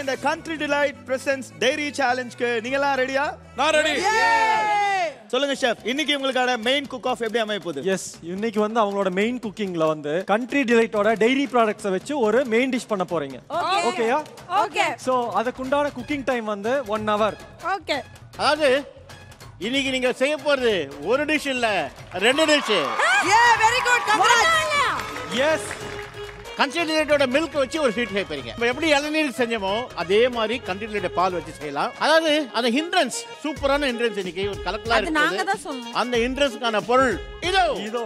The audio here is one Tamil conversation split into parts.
இந்த கண்ட்ரி டிலைட் பிரசன்ஸ் டைரி சேலஞ்ச்க்கு நீங்கலாம் ரெடியா நான் ரெடி சொல்லுங்க ஷெஃப் இன்னைக்கு உங்களுக்கான மெயின் குக் ஆஃப் எப்படி அமைய போகுது எஸ் இன்னைக்கு வந்து அவங்களோட மெயின் குக்கிங்ல வந்து கண்ட்ரி டிலைட்டோட டெய்ரி ப்ராடக்ட்ஸை வச்சு ஒரு மெயின் டிஷ் பண்ண போறீங்க ஓகேயா ஓகே ஸோ அதுக்குண்டான குக்கிங் டைம் வந்து ஒன் ஹவர் ஓகே அதாவது இன்னைக்கு நீங்க செய்ய போறது ஒரு டிஷ் இல்ல ரெண்டு dish a very good congrats yes கன்சிடரேட்டோட மில்க் வச்சு ஒரு ஸ்வீட் செய்ய போறீங்க நம்ம எப்படி இளநீர் செஞ்சோமோ அதே மாதிரி கன்சிடரேட் பால் வச்சு செய்யலாம் அதாவது அந்த ஹிண்ட்ரன்ஸ் சூப்பரான ஹிண்ட்ரன்ஸ் இன்னைக்கு ஒரு கலக்கலா அது நாங்க இருக்கு தான் சொல்லணும் அந்த ஹிண்ட்ரன்ஸ்க்கான பொருள் இதோ இதோ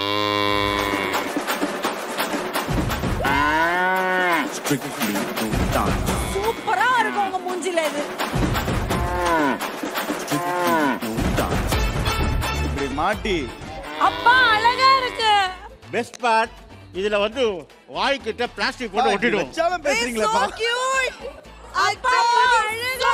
சூப்பரா இருக்கும் உங்க மூஞ்சில இது இப்படி மாட்டி அப்பா அழகா இருக்கு பெஸ்ட் பார்ட் இதுல வந்து வாய்க்கிட்ட பிளாஸ்டிக் போட்டு ஒட்டிடுவோம் வச்சாலும் பேசுறீங்களேப்பா கியூட் அப்பா அழகா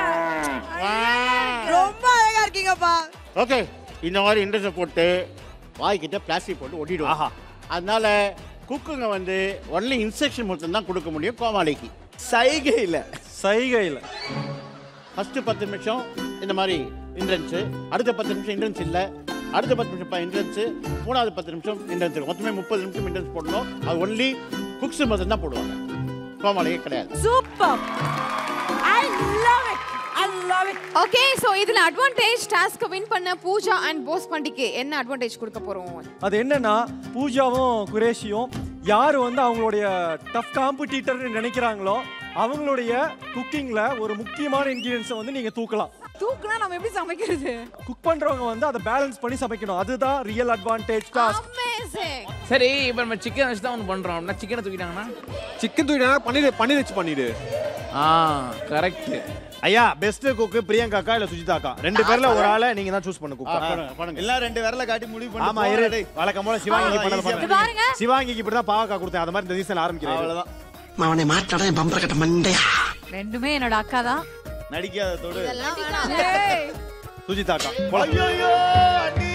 ரொம்ப அழகா இருக்கீங்கப்பா ஓகே இந்த மாதிரி இன்ட்ரெஸ்ட் போட்டு வாய்க்கிட்ட பிளாஸ்டிக் போட்டு ஒட்டிடுவோம் ஆஹா. அதனால குக்குங்க வந்து ஒன்லி இன்ஸ்ட்ரக்ஷன் மட்டும் தான் கொடுக்க முடியும் கோமாளிக்கு சைகையில சைகையில் ஃபர்ஸ்ட் பத்து நிமிஷம் இந்த மாதிரி இன்ட்ரன்ஸ் அடுத்த பத்து நிமிஷம் இன்ட்ரன்ஸ் இல்லை அடுத்த பத்து நிமிஷம் இன்ட்ரன்ஸ் மூணாவது பத்து நிமிஷம் இன்ட்ரன்ஸ் மொத்தமே முப்பது நிமிஷம் இன்ட்ரன்ஸ் போடணும் அது ஒன்லி குக்ஸ் மட்டும் தான் போடுவாங்க கோமாளியே கிடையாது super I love it I love it okay so இதுல அட்வான்டேஜ் டாஸ்க் வின் பண்ண பூஜா அண்ட் போஸ் பண்டிக்கு என்ன அட்வான்டேஜ் கொடுக்க போறோம் அது என்னன்னா பூஜாவும் குரேஷியும் யார் வந்து அவங்களுடைய டஃப் காம்படிட்டர்னு நினைக்கிறாங்களோ அவங்களுடைய குக்கிங்ல ஒரு முக்கியமான இன்கிரியன்ஸை வந்து நீங்க தூக்கலாம் தூக்குனா நம்ம எப்படி சமைக்கிறது குக் பண்றவங்க வந்து அதை பேலன்ஸ் பண்ணி சமைக்கணும் அதுதான் ரியல் அட்வான்டேஜ் டாஸ்க் அமேசிங் சரி இப்போ நம்ம சிக்கன் வச்சு தான் ஒன்று பண்ணுறோம் அப்படின்னா சிக்கனை தூக்கிட்டாங்கன்னா சிக்கன் தூக்கினா பன்னீர் பன்னீர் வச்சு பண்ணிடு ஆ கரெக்ட் ஐயா பெஸ்ட் குக்கு பிரியங்காக்கா இல்ல சுஜிதாக்கா ரெண்டு பேர்ல ஒரு ஆளை நீங்க தான் சூஸ் பண்ண ஆ, குக் பண்ணுங்க, பண்ணுங்க எல்லாம் ரெண்டு விரல காட்டி முடிவு பண்ணி ஆமா இரு வழக்கம் போல சிவாங்கி பண்ணது easy ஆ பண்ண பாருங்க சிவாங்கிக்கு இப்படி தான் பாவக்கா கொடுத்தேன் அது மாதிரி இந்த சீசன் ஆரம்பிக்கிறேன் அவ்வளவுதான் அவனை மாட்டாடா என் பம்பர கட்ட மண்டையா ரெண்டுமே என்னோட அக்கா தான் நடிக்காத தொடு இதெல்லாம் வேணாம் சுஜிதாக்கா போலாம் ஐயோ அண்ணி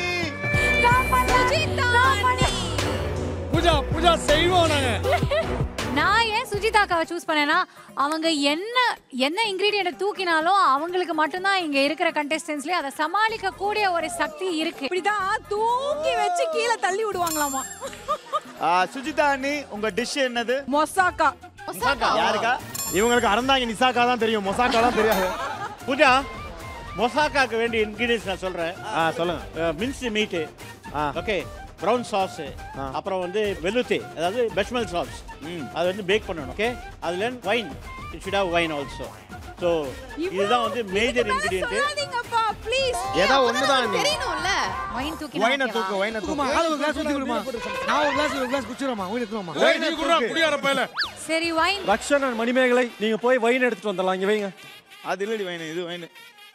சுஜிதா அண்ணி. பூஜா பூஜா செய்வோம் நாங்க நான் ஏன் சுஜிதாக்காவை சூஸ் பண்ணேன்னா அவங்க என்ன என்ன இன்கிரீடியன்ட் தூக்கினாலும் அவங்களுக்கு மட்டும்தான் இங்க இருக்கிற கண்டெஸ்டன்ஸ்லயே அதை சமாளிக்க கூடிய ஒரு சக்தி இருக்கு இப்படிதான் தூக்கி வச்சு கீழே தள்ளி விடுவாங்களாமா ஆ, சுஜிதா அண்ணி உங்க டிஷ் என்னது மொசாக்கா யாருக்கா இவங்களுக்கு அறந்தாங்க நிசாக்கா தான் தெரியும் மொசாக்கா தான் தெரியாது பூஜா மொசாக்காக்கு வேண்டிய இன்கிரீடியன்ஸ் நான் சொல்றேன் ஆ சொல்லுங்க மின்ஸ் மீட்டு ஆ. ஓகே ப்ரௌன் சாஸ் ஆ. அப்புறம் வந்து வெல்லுத்தி அதாவது பெஷ்மல் சாஸ் அது வந்து பேக் பண்ணணும் ஓகே அதுல wine it should have wine also so இதுதான் வந்து மேஜர் இன்கிரீடியன்ட் சொல்லாதீங்கப்பா ப்ளீஸ் ஏதோ ஒண்ணுதான் நீ தெரியணும்ல வைன் தூக்கி வைன தூக்கு வைன தூக்கு ஆளு ஒரு கிளாஸ் ஊத்தி கொடுமா நான் ஒரு கிளாஸ் ஒரு கிளாஸ் குடிச்சிரோமா ஊத்தி எடுத்துருமா ஏய் நீ குடுறா குடியார பையல சரி வைன் ரக்ஷன் and மணிமேகலை நீங்க போய் வைன் எடுத்துட்டு வந்துடலாம் இங்க வைங்க அது இல்லடி வைனு இது வைனு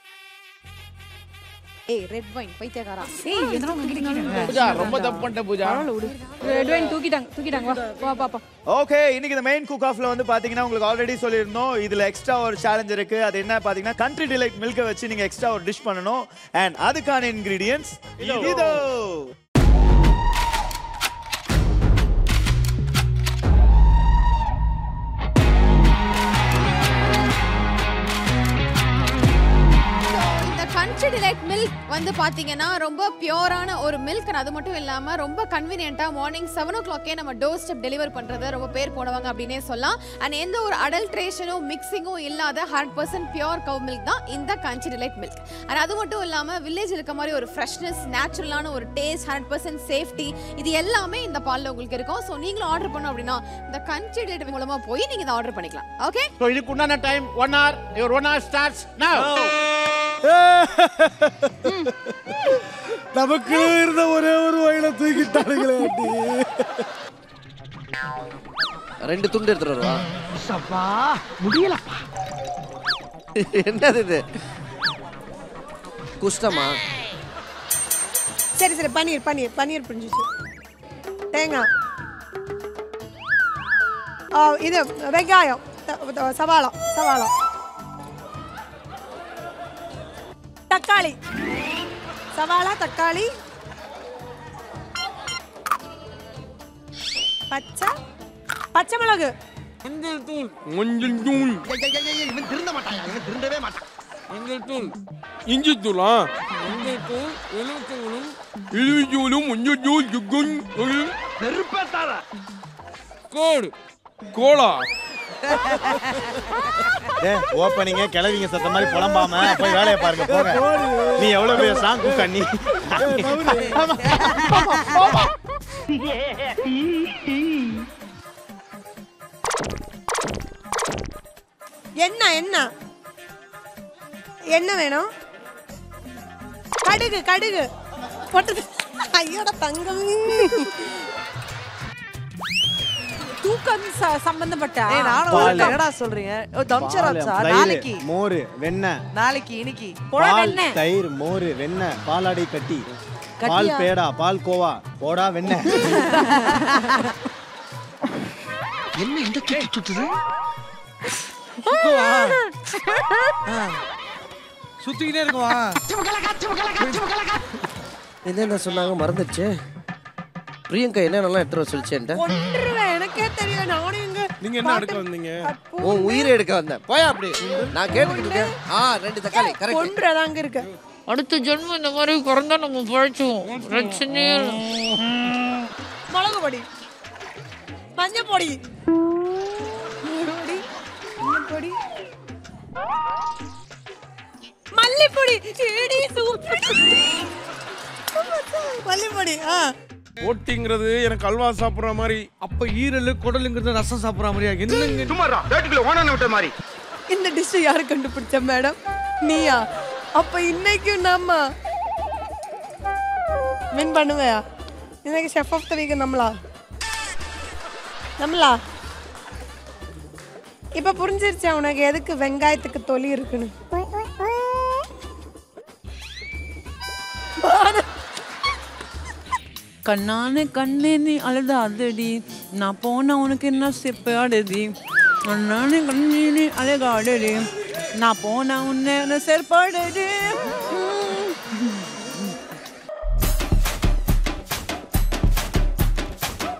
ஏய் ரெட் வைன் பைத்தியக்காரா ஏய் எதனா உங்ககிட்ட பூஜா ரொம்ப தப்பு பண்ணிட்ட பூஜா ரெட் வைன் தூக்கிட்டாங்க தூக்கிட்டாங்க வா வா பாப்பா ஓகே இன்னைக்கு இந்த மெயின் குக் ஆஃப்ல வந்து பாத்தீங்கன்னா உங்களுக்கு ஆல்ரெடி சொல்லியிருந்தோம் இதுல எக்ஸ்ட்ரா ஒரு சேலஞ்ச் இருக்கு அது என்ன பாத்தீங்கன்னா கண்ட்ரி டிலைட் மில்கை வச்சு நீங்க எக்ஸ்ட்ரா ஒரு டிஷ் பண்ணணும் அண்ட் அதுக்கான இன்கிரீடியன்ஸ் இதோ So, இந்த கண்ட்ரி டிலைட் மில்க் வந்து பாத்தீங்கன்னா ரொம்ப பியூரான ஒரு மில்க் அது மட்டும் இல்லாம ரொம்ப கன்வீனியன்ட்டா மார்னிங் செவன் ஓ கிளாக்கே நம்ம டோர் ஸ்டெப் டெலிவர் பண்றத ரொம்ப பேர் போடுவாங்க அப்படின்னே சொல்லலாம் அண்ட் எந்த ஒரு அடல்ட்ரேஷனும் மிக்சிங்கும் இல்லாத hundred percent pure cow milk தான் இந்த கண்ட்ரி டிலைட் மில்க் அண்ட் அது மட்டும் இல்லாம வில்லேஜ் இருக்க மாதிரி ஒரு ஃப்ரெஷ்னஸ் நேச்சுரலான ஒரு டேஸ்ட் ஹண்ட்ரட் பர்சன்ட் சேஃப்டி இது எல்லாமே இந்த பால்ல உங்களுக்கு இருக்கும் ஸோ நீங்களும் ஆர்டர் பண்ணோம் அப்படின்னா இந்த கண்ட்ரி டிலைட் மூலமா போய் நீங்க இதை ஆர்டர் பண்ணிக்கலாம் ஓகே ஸோ இதுக்கு உண்டான time one hour your one hour starts now நமக்கு இருந்த ஒரே ஒரு வயல தூக்கிட்டானுங்களே ரெண்டு துண்டு எடுத்துட்டு வருவா முடியலப்பா என்னது இது குஷ்டமா சரி சரி பன்னீர் பன்னீர் பன்னீர் புரிஞ்சிச்சு தேங்காய் ஆ, இது வெங்காயம் த- த- சவாளம் சவாளம் தக்காளி சவாளா தக்காளி பச்சை பச்சை மிளகு மஞ்சள் தூள் மஞ்சள் தூள் இவன் திருந்த மாட்டான் இவன் திருந்தவே மாட்டான் மஞ்சள் தூள் இஞ்சி தூளா மஞ்சள் தூள் எலுமிச்சங்களும் எலுமிச்சங்களும் மஞ்சள் தூள் சுக்கும் நெருப்பேத்தார கோடு கோலா ஏ ஓப்பனிங்க கிளவிங்க சத்த மாதிரி புலம்பாம போய் வேலையை பாருங்க போங்க நீ எவ்வளவு பெரிய சாங் குக்கா நீ என்ன என்ன என்ன வேணும் கடுகு கடுகு போட்டது ஐயோட தங்கம் தூக்கம் ச- சம்பந்தப்பட்ட ஏய், நானும் பால். ஒரு என்னடா சொல்றீங்க ஓ, தம்சராஜா நாளைக்கு தயிர் மோர் வெண்ணெய் நாளைக்கு இன்னைக்கு பால் தயிர் மோர் வெண்ணெய் பாலாடை கட்டி பால் பேடா பால் கோவா போடா வெண்ணெய் என்ன இந்த சுத்து சுத்துது சுத்திக்கிட்டே இருக்குவா என்னென்ன சொன்னாங்க மறந்துடுச்சு பிரியங்கா என்னென்னலாம் எடுத்துட்டு வர சொல்லிச்சேன்ட்ட கொன்றுவேன் எனக்கே தெரியும் நானும் இங்க நீங்க என்ன எடுக்க வந்தீங்க உன் உயிரை எடுக்க வந்தேன் போயா அப்படி நான் கேட்டுக்கிட்டு இருக்கேன் ஆ ரெண்டு தக்காளி கரெக்ட் கொன்றுதான் அங்க இருக்கு அடுத்த ஜென்மம் இந்த மாதிரி பிறந்தா நம்ம பழைச்சுவோம் பிரச்சனையே இல்லை மிளகு பொடி மஞ்சள் பொடி பொடி பொடி மல்லிப்பொடி ஏடி சூப்பர் மல்லிப்பொடி ஆ ஓட்டிங்கிறது எனக்கு அல்வா சாப்பிடுற மாதிரி அப்ப ஈரல் குடலுங்கிறது ரசம் சாப்பிடுற மாதிரியா என்னங்க சும்மாடா தேட்டுக்குள்ள ஓனான விட்ட மாதிரி இந்த டிஷ் யாரு கண்டுபிடிச்ச மேடம் நீயா அப்ப இன்னைக்கும் நாம வின் பண்ணுவையா இன்னைக்கு செஃப் ஆஃப் த வீக் நம்மளா நம்மளா இப்ப புரிஞ்சிருச்சா உனக்கு எதுக்கு வெங்காயத்துக்கு தொலி இருக்குன்னு கண்ணான கண்ணே நீ அழுதாதடி நான் போன உனக்கு என்ன செப்பாடுதி கண்ணான கண்ணே நீ அழகாடுடி நான் போன உன்னை என்ன செருப்பாடுடி